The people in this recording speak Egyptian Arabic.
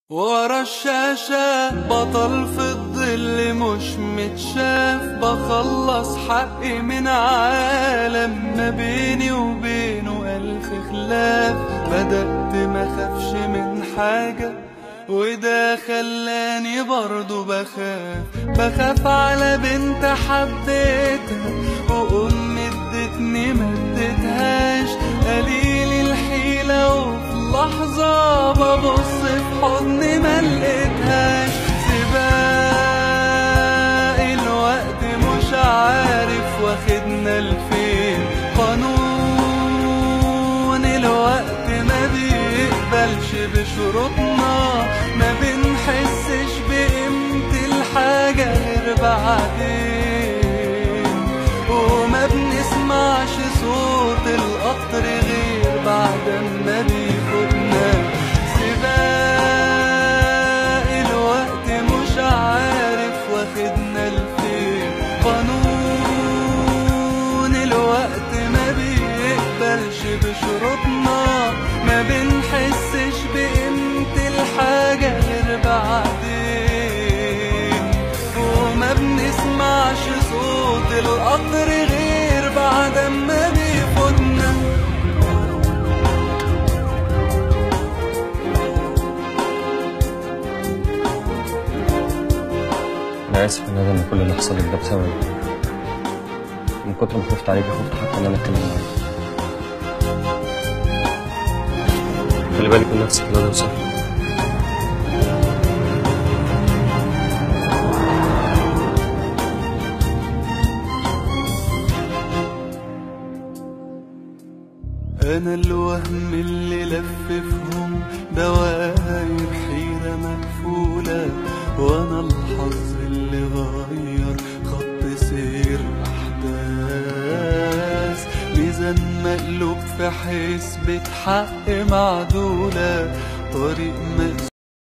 ورا الشاشة بطل في الظل مش متشاف بخلص حقي من عالم ما بيني وبينه ألف خلاف بدأت ما خافش من حاجة وده خلاني برضو بخاف بخاف على بنت حبيتها وأمي ادتني ما ادتهاش قليل الحيلة وفي لحظة ببص في حضني ما لقيتهاش سباق الوقت مش عارف واخدنا لفين قانون الوقت ما بيقبلش بشروطنا ما بنحسش بقيمة الحاجة غير بعدين وما بنسمعش صوت القطر غير بعد ما بيفوتنا سباق الوقت مش عارف واخدنا لفين قانون الوقت ما بيقبلش بشروطنا ما بنحسش بقيمة الحاجة غير بعدين وما بنسمعش صوت القطر غير بعد ما بيفوتنا أنا آسف يا ندى إن كل اللي حصل لك ده بسببي من كتر ما خفت عليكي خفت حتى إن أنا أتكلم معاكي خلي بالك من نفسك يا ندى وسهل أنا الوهم اللي لففهم دواير حيرة مقفولة وأنا الحظ اللي غير خط سير أحداث ميزان مقلوب في حسبة حق معدولة طريق مقسوم